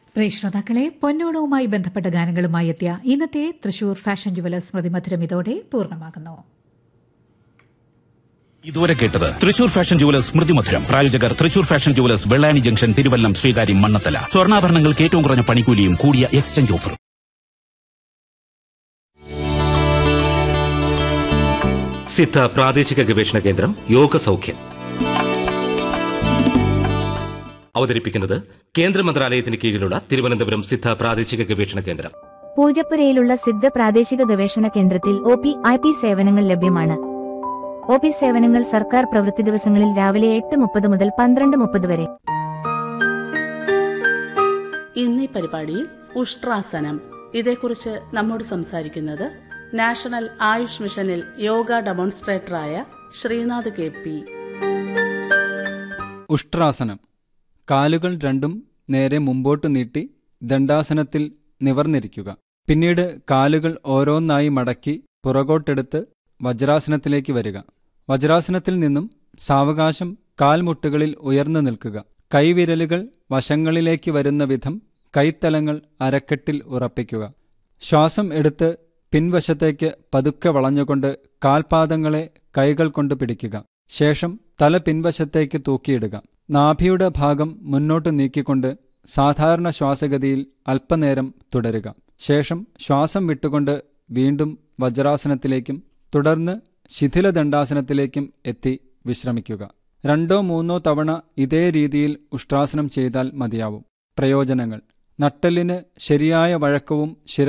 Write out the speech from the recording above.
പ്രിയ ശ്രോതാക്കളെ പൊന്നോണവുമായി ബന്ധപ്പെട്ട ഗാനങ്ങളുമായി എത്തിയ ഇന്നത്തെ തൃശൂർ ഫാഷൻ ജുവലേഴ്സ് സ്മൃതി മധുരം ഇതോടെ പൂർണ്ണമാകുന്നു ഇതുവരെ കേട്ടത് തൃശൂർ ഫാഷൻ ജുവലേഴ്സ് സ്മൃതി മധുരം പ്രായോജകർ Thrissur fashion jewellers Vellani junction Thiruvallam Sreekaryam Mannanthala സ്വർണ്ണാഭരണങ്ങൾക്ക് ഏറ്റവും കുറഞ്ഞ പണിക്കൂലിയും കൂടിയ എക്സ്ചേഞ്ച് ഓഫർ സിദ്ധ പ്രാദേശിക ഗവേഷണ കേന്ദ്രം യോഗ സൗഖ്യം അവതരിപ്പിക്കുന്നത് കേന്ദ്ര മന്ത്രാലയത്തിന് കീഴിലുള്ള തിരുവനന്തപുരം സിദ്ധ പ്രാദേശിക ഗവേഷണ കേന്ദ്രം പൂജപ്പുരയിലുള്ള സിദ്ധ പ്രാദേശിക ഗവേഷണ കേന്ദ്രത്തിൽ ഒ പി ഐ പി സേവനങ്ങൾ ലഭ്യമാണ് ഒ പി സേവനങ്ങൾ സർക്കാർ പ്രവൃത്തി ദിവസങ്ങളിൽ രാവിലെ എട്ട് മുപ്പത് മുതൽ പന്ത്രണ്ട് മുപ്പത് വരെ ഇന്നീ പരിപാടിയിൽ ഉഷ്ട്രാസനം ഇതേക്കുറിച്ച് നമ്മോട് സംസാരിക്കുന്നത് നാഷണൽ ആയുഷ് മിഷനിൽ യോഗ ഡെമോൺസ്ട്രേറ്ററായ ശ്രീനാഥ് കെ പി ഉഷ്ട്രാസനം കാലുകൾ രണ്ടും നേരെ മുമ്പോട്ട് നീട്ടി ദണ്ഡാസനത്തിൽ നിവർന്നിരിക്കുക പിന്നീട് കാലുകൾ ഓരോന്നായി മടക്കി പുറകോട്ടെടുത്ത് വജ്രാസനത്തിലേക്ക് വരിക വജ്രാസനത്തിൽ നിന്നും സാവകാശം കാൽമുട്ടുകളിൽ ഉയർന്നു നിൽക്കുക കൈവിരലുകൾ വശങ്ങളിലേക്ക് വരുന്ന വിധം കൈത്തലങ്ങൾ അരക്കെട്ടിൽ ഉറപ്പിക്കുക ശ്വാസം എടുത്ത് പിൻവശത്തേക്ക് പതുക്കെ വളഞ്ഞുകൊണ്ട് കാൽപാദങ്ങളെ കൈകൾ കൊണ്ട് പിടിക്കുക ശേഷം തല പിൻവശത്തേക്ക് തൂക്കിയിടുക നാഭിയുടെ ഭാഗം മുന്നോട്ട് നീക്കിക്കൊണ്ട് സാധാരണ ശ്വാസഗതിയിൽ അല്പനേരം തുടരുക ശേഷം ശ്വാസം വിട്ടുകൊണ്ട് വീണ്ടും വജ്രാസനത്തിലേക്കും തുടർന്ന് ശിഥിലദണ്ഡാസനത്തിലേക്കും എത്തി വിശ്രമിക്കുക രണ്ടോ മൂന്നോ തവണ ഇതേ രീതിയിൽ ഉഷ്ട്രാസനം ചെയ്താൽ മതിയാവും പ്രയോജനങ്ങൾ നട്ടെല്ലിന് ശരിയായ വഴക്കവും ശിര